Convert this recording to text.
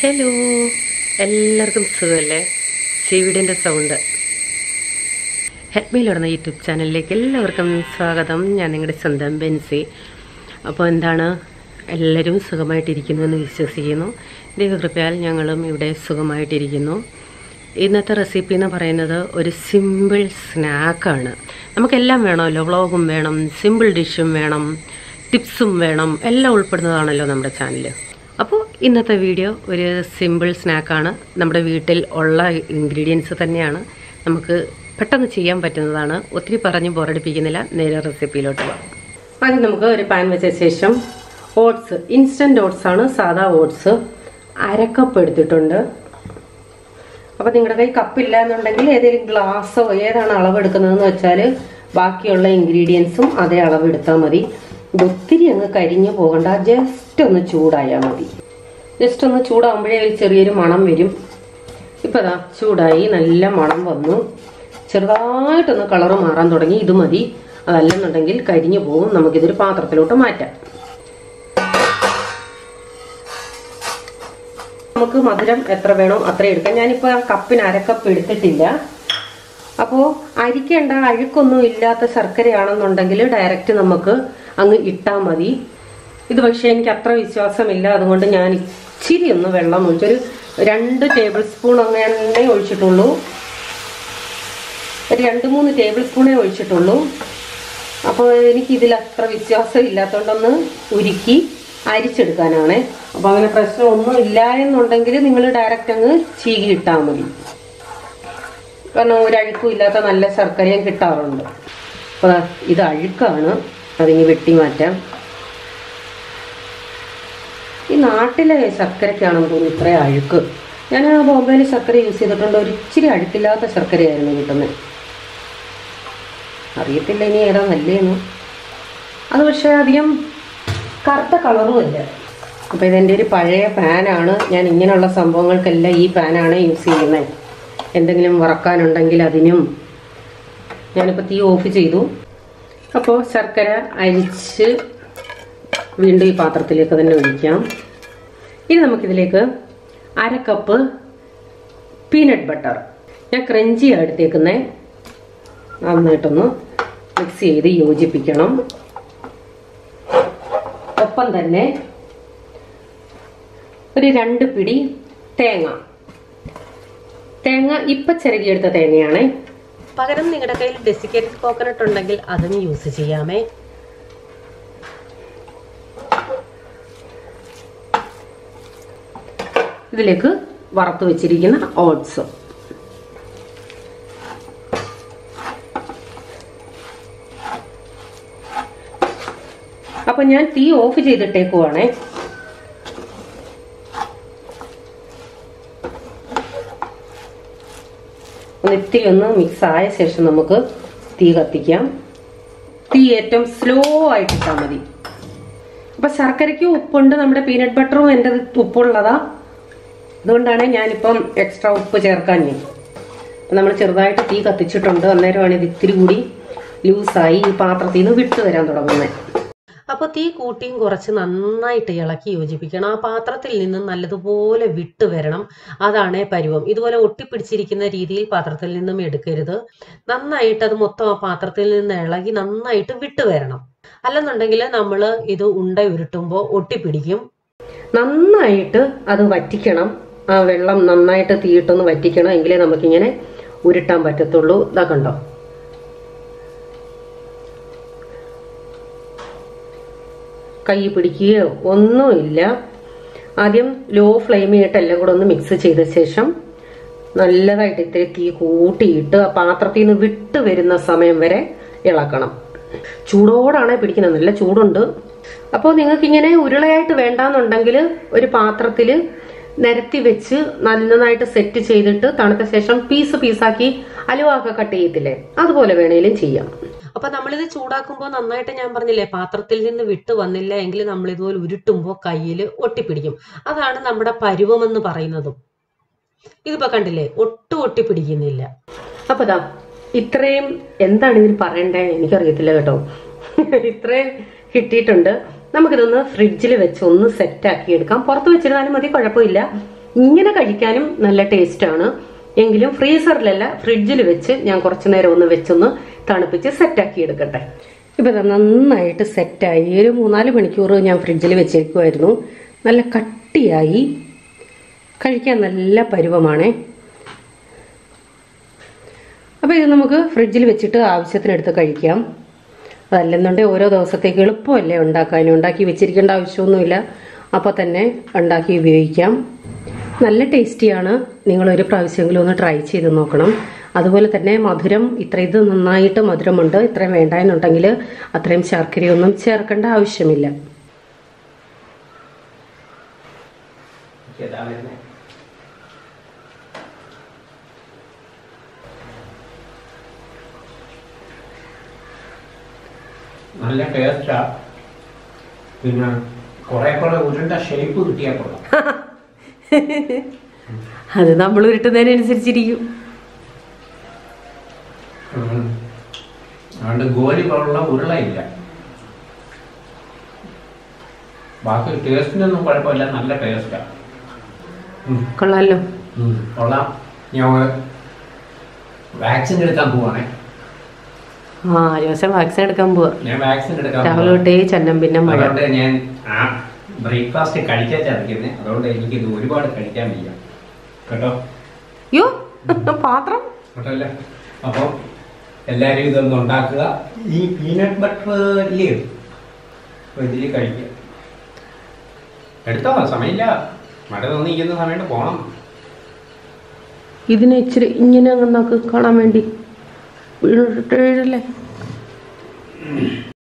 Hello എല്ലാവർക്കും സുഖമല്ലേ ചീവിടിൻ്റെ sound ഹെൽപ്മീൽ നടന്ന യൂട്യൂബ് ചാനലിലേക്ക് എല്ലാവർക്കും സ്വാഗതം ഞാൻ നിങ്ങളുടെ സ്വന്തം ബെൻസി അപ്പോൾ എന്താണ് എല്ലാവരും സുഖമായിട്ടിരിക്കുന്നു എന്ന് വിശ്വസിക്കുന്നു ദൈവകൃപയാൽ ഞങ്ങളും ഇവിടെ സുഖമായിട്ടിരിക്കുന്നു ഇന്നത്തെ റെസിപ്പി എന്ന് പറയുന്നത് ഒരു സിമ്പിൾ സ്നാക്കാണ് നമുക്കെല്ലാം വേണമല്ലോ വ്ളോഗും വേണം സിമ്പിൾ ഡിഷും വേണം ടിപ്സും വേണം എല്ലാം ഉൾപ്പെടുന്നതാണല്ലോ നമ്മുടെ ചാനൽ അപ്പോൾ ഇന്നത്തെ വീഡിയോ ഒരു സിമ്പിൾ സ്നാക്കാണ് നമ്മുടെ വീട്ടിൽ ഉള്ള ഇൻഗ്രീഡിയൻസ് തന്നെയാണ് നമുക്ക് പെട്ടെന്ന് ചെയ്യാൻ പറ്റുന്നതാണ് ഒത്തിരി പറഞ്ഞ് ബോറടിപ്പിക്കുന്നില്ല നേരെ റെസിപ്പിയിലോട്ട് പോകാം ആദ്യം നമുക്ക് ഒരു പാൻ വെച്ച ശേഷം ഓട്സ് ഇൻസ്റ്റൻറ്റ് ഓട്സ് ആണ് സാധാ ഓട്സ് അരക്കപ്പ് എടുത്തിട്ടുണ്ട് അപ്പോൾ നിങ്ങളുടെ കൈ കപ്പില്ല എന്നുണ്ടെങ്കിൽ ഏതെങ്കിലും ഗ്ലാസ്സോ ഏതാണ് അളവ് എടുക്കുന്നതെന്ന് വെച്ചാൽ ബാക്കിയുള്ള ഇൻഗ്രീഡിയൻസും അതേ അളവ് എടുത്താൽ മതി ഇത് ഒത്തിരി അങ്ങ് കരിഞ്ഞു പോകണ്ട ജസ്റ്റ് ഒന്ന് ചൂടായാൽ മതി ജസ്റ്റ് ഒന്ന് ചൂടാകുമ്പോഴേ ഒരു ചെറിയൊരു മണം വരും ഇപ്പം അതാ ചൂടായി നല്ല മണം വന്നു ചെറുതായിട്ടൊന്ന് കളറ് മാറാൻ തുടങ്ങി ഇത് മതി അതല്ലെന്നുണ്ടെങ്കിൽ കരിഞ്ഞു പോകും നമുക്കിതൊരു പാത്രത്തിലോട്ട് മാറ്റാം നമുക്ക് മധുരം എത്ര വേണോ അത്ര എടുക്കാം ഞാനിപ്പോൾ ആ കപ്പിന് അരക്കപ്പ് എടുത്തിട്ടില്ല അപ്പോൾ അരിക്കേണ്ട അഴുക്കൊന്നും ഇല്ലാത്ത ശർക്കരയാണെന്നുണ്ടെങ്കിൽ ഡയറക്റ്റ് നമുക്ക് അങ്ങ് ഇട്ടാൽ മതി ഇത് പക്ഷേ എനിക്ക് അത്ര വിശ്വാസമില്ല അതുകൊണ്ട് ഞാൻ ഇച്ചിരി ഒന്ന് വെള്ളം ഒഴിച്ചൊരു രണ്ട് ടേബിൾ സ്പൂൺ അങ്ങനെ ഒഴിച്ചിട്ടുള്ളൂ ഒരു രണ്ട് മൂന്ന് ടേബിൾ സ്പൂണേ ഒഴിച്ചിട്ടുള്ളൂ അപ്പോൾ എനിക്ക് ഇതിൽ അത്ര വിശ്വാസം ഇല്ലാത്തതുകൊണ്ടൊന്ന് ഉരുക്കി അരിച്ചെടുക്കാനാണ് അപ്പോൾ അങ്ങനെ പ്രശ്നമൊന്നും ഇല്ല എന്നുണ്ടെങ്കിൽ നിങ്ങൾ ഡയറക്റ്റ് അങ്ങ് ചീകി ഇട്ടാൽ മതി കാരണം ഒരു അഴുക്കും ഇല്ലാത്ത നല്ല ശർക്കരയും കിട്ടാറുണ്ട് അപ്പോൾ ഇത് അഴുക്കാണ് അതിന് വെട്ടി മാറ്റാം ഈ നാട്ടിലെ ശർക്കരയ്ക്കാണെന്ന് തോന്നുന്നു ഇത്ര അഴുക്ക് ഞാൻ ബോംബെയിൽ ശർക്കര യൂസ് ചെയ്തിട്ടുണ്ട് ഒരു ഇച്ചിരി അഴുക്കില്ലാത്ത ശർക്കരയായിരുന്നു കിട്ടുന്നത് അറിയത്തില്ല ഇനി ഏതാ നല്ലേന്ന് അത് പക്ഷേ അധികം കറുത്ത കളറും അല്ല അപ്പോൾ ഇതെൻ്റെ ഒരു പഴയ പാനാണ് ഞാൻ ഇങ്ങനെയുള്ള സംഭവങ്ങൾക്കെല്ലാം ഈ പാനാണ് യൂസ് ചെയ്യുന്നത് എന്തെങ്കിലും വറക്കാനുണ്ടെങ്കിൽ അതിനും ഞാനിപ്പോൾ തീ ഓഫ് ചെയ്തു അപ്പോൾ ശർക്കര അരിച്ച് വീണ്ടും ഈ പാത്രത്തിലേക്ക് തന്നെ ഒഴിക്കാം ഇനി നമുക്കിതിലേക്ക് അര കപ്പ് പീനട്ട് ബട്ടർ ഞാൻ ക്രഞ്ചിയാണ് എടുത്തേക്കുന്നത് നന്നായിട്ടൊന്ന് മിക്സ് ചെയ്ത് യോജിപ്പിക്കണം ഒപ്പം തന്നെ ഒരു രണ്ട് പിടി തേങ്ങ തേങ്ങ ഇപ്പൊ ചിരകിയെടുത്ത തേങ്ങയാണ് പകരം നിങ്ങളുടെ കയ്യിൽ ഡെസിക്കേറ്റഡ് കോക്കനട്ട് ഉണ്ടെങ്കിൽ അതും യൂസ് ചെയ്യാമേ ഇതിലേക്ക് വറുത്ത് വെച്ചിരിക്കുന്ന ഓട്സ് അപ്പൊ ഞാൻ തീ ഓഫ് ചെയ്തിട്ടേക്കുവാണേ ഒന്ന് ഇത്തിരി ഒന്ന് മിക്സ് ആയ ശേഷം നമുക്ക് തീ കത്തിക്കാം തീ ഏറ്റവും സ്ലോ ആയിട്ട് ഇട്ടാൽ മതി അപ്പൊ ശർക്കരയ്ക്ക് ഉപ്പുണ്ട് നമ്മുടെ പീനട്ട് ബട്ടറും എൻ്റെ ഉപ്പുള്ളതാ അതുകൊണ്ടാണ് ഞാനിപ്പം എക്സ്ട്രാ ഉപ്പ് ചേർക്കാൻ ഞാൻ അപ്പം നമ്മൾ ചെറുതായിട്ട് തീ കത്തിച്ചിട്ടുണ്ട് അന്നേരമാണ് ഇത് ഇത്തിരി കൂടി ലൂസായി ഈ പാത്രത്തിൽ നിന്ന് വിട്ടു വരാൻ തുടങ്ങുന്നത് അപ്പോൾ തീ കൂട്ടിയും കുറച്ച് നന്നായിട്ട് ഇളക്കി യോജിപ്പിക്കണം ആ പാത്രത്തിൽ നിന്ന് നല്ലതുപോലെ വിട്ടു വരണം അതാണ് പരുവം ഇതുപോലെ ഒട്ടിപ്പിടിച്ചിരിക്കുന്ന രീതിയിൽ പാത്രത്തിൽ നിന്നും എടുക്കരുത് നന്നായിട്ട് അത് മൊത്തം ആ പാത്രത്തിൽ നിന്ന് ഇളകി നന്നായിട്ട് വിട്ടു വരണം അല്ലെന്നുണ്ടെങ്കിൽ നമ്മൾ ഇത് ഉണ്ട ഉരുട്ടുമ്പോൾ ഒട്ടിപ്പിടിക്കും നന്നായിട്ട് അത് വറ്റിക്കണം ആ വെള്ളം നന്നായിട്ട് തീയിട്ടൊന്ന് വറ്റിക്കണം എങ്കിലേ നമുക്കിങ്ങനെ ഉരുട്ടാൻ പറ്റത്തുള്ളൂ ഇതാ കണ്ടോ കൈ പിടിക്കുകയോ ഒന്നുമില്ല ആദ്യം ലോ ഫ്ലെയിമിട്ട് എല്ലാം കൂടെ ഒന്ന് മിക്സ് ചെയ്ത ശേഷം നല്ലതായിട്ട് ഇത്തിരി തീ കൂട്ടിയിട്ട് ആ പാത്രത്തിൽ നിന്ന് വിട്ട് വരുന്ന സമയം വരെ ഇളക്കണം ചൂടോടാണ് പിടിക്കുന്നത് നല്ല ചൂടുണ്ട് അപ്പോൾ നിങ്ങൾക്ക് ഇങ്ങനെ ഉരുളയായിട്ട് വേണ്ടാന്നുണ്ടെങ്കിൽ ഒരു പാത്രത്തിൽ നിരത്തി വെച്ച് നന്നായിട്ട് സെറ്റ് ചെയ്തിട്ട് തണുത്ത ശേഷം പീസ് പീസാക്കി അലുവാക്ക കട്ട് ചെയ്യത്തില്ലേ അതുപോലെ വേണേലും ചെയ്യാം അപ്പൊ നമ്മളിത് ചൂടാക്കുമ്പോൾ നന്നായിട്ട് ഞാൻ പറഞ്ഞില്ലേ പാത്രത്തിൽ നിന്ന് വിട്ട് വന്നില്ല എങ്കിൽ നമ്മൾ ഇതുപോലെ ഉരുട്ടുമ്പോൾ കയ്യിൽ ഒട്ടിപ്പിടിക്കും അതാണ് നമ്മുടെ പരുവമെന്ന് പറയുന്നതും ഇതിപ്പോ കണ്ടില്ലേ ഒട്ടും ഒട്ടിപ്പിടിക്കുന്നില്ല അപ്പൊ ദാ ഇത്രയും എന്താണ് ഇതിൽ പറയണ്ടേ എനിക്കറിയത്തില്ല കേട്ടോ ഇത്രയും കിട്ടിയിട്ടുണ്ട് നമുക്കിതൊന്ന് ഫ്രിഡ്ജിൽ വെച്ച് ഒന്ന് സെറ്റ് ആക്കി എടുക്കാം പുറത്ത് വെച്ചിരുന്നാലും മതി കുഴപ്പമില്ല ഇങ്ങനെ കഴിക്കാനും നല്ല ടേസ്റ്റാണ് എങ്കിലും ഫ്രീസറിലല്ല ഫ്രിഡ്ജിൽ വെച്ച് ഞാൻ കുറച്ചു നേരം ഒന്ന് വെച്ചൊന്ന് തണുപ്പിച്ച് സെറ്റാക്കി എടുക്കട്ടെ ഇപ്പൊ ഇത് നന്നായിട്ട് സെറ്റായി ഒരു മൂന്നാല് മണിക്കൂർ ഞാൻ ഫ്രിഡ്ജിൽ വെച്ചേക്കുമായിരുന്നു നല്ല കട്ടിയായി കഴിക്കാൻ നല്ല പരുവമാണേ അപ്പോൾ ഇത് നമുക്ക് ഫ്രിഡ്ജിൽ വെച്ചിട്ട് ആവശ്യത്തിനെടുത്ത് കഴിക്കാം അതല്ലെന്നുണ്ടെങ്കിൽ ഓരോ ദിവസത്തേക്ക് എളുപ്പമല്ലേ ഉണ്ടാക്കാൻ ഉണ്ടാക്കി വെച്ചിരിക്കേണ്ട ആവശ്യമൊന്നുമില്ല അപ്പോൾ തന്നെ ഉണ്ടാക്കി ഉപയോഗിക്കാം നല്ല ടേസ്റ്റിയാണ് നിങ്ങൾ ഒരു പ്രാവശ്യമെങ്കിലും ഒന്ന് ട്രൈ ചെയ്ത് നോക്കണം അതുപോലെ തന്നെ മധുരം ഇത്ര ഇത് നന്നായിട്ട് മധുരമുണ്ട് ഇത്രയും വേണ്ട എന്നുണ്ടെങ്കിൽ അത്രയും ശർക്കരയൊന്നും ചേർക്കേണ്ട ആവശ്യമില്ല ഏതാ വരുന്നേ? നല്ല ടേസ്റ്റാ പിന്നെ കുറെ കുറെ ഉരുണ്ട ഷേപ്പ് കിട്ടിയാൽ കൊള്ളാം അത് നമ്മൾ ഉരുട്ടുന്നതിനനുസരിച്ചിരിക്കും ഉം. അതുകൊണ്ട് ഗോലി പോലുള്ള ഉരുളയില്ല ബാക്കി ടേസ്റ്റിനൊന്നും കുഴപ്പമില്ല നല്ല ടേസ്റ്റാ കൊള്ളാമല്ലോ കൊള്ളാം ഞാൻ വാക്സിൻ എടുക്കാൻ പോവാണേ ആ ദിവസം വാക്സിൻ എടുക്കാൻ പോവാ ഞാൻ വാക്സിൻ എടുക്കാൻ രാവിലെ പോവാ. തൊട്ടേ ചന്നം പിന്നെ മഴ അതുകൊണ്ട് ഞാൻ ആ ബ്രേക്ക്ഫാസ്റ്റ് കഴിച്ചാ ചതയ്ക്കുന്നത് അതുകൊണ്ട് എനിക്ക് ഇത് ഒരുപാട് കഴിക്കാൻ വയ്യ കേട്ടോ യോ പാത്രം കേട്ടല്ലേ അപ്പം എല്ലാവരും ഇതൊന്ന് ഉണ്ടാക്കുക ഈ പീനട്ട് ബട്ടർ ഇല്ലേ അപ്പൊ ഇതിൽ കഴിക്കുക എടുത്തോ സമയമില്ല മഴ തോന്നിയിരിക്കുന്ന സമയത്ത് പോണം ഇതിനെ ഇച്ചിരി ഇങ്ങനെ അങ്ങ് നോക്ക് കാണാൻ വേണ്ടി വീഴല്ലേ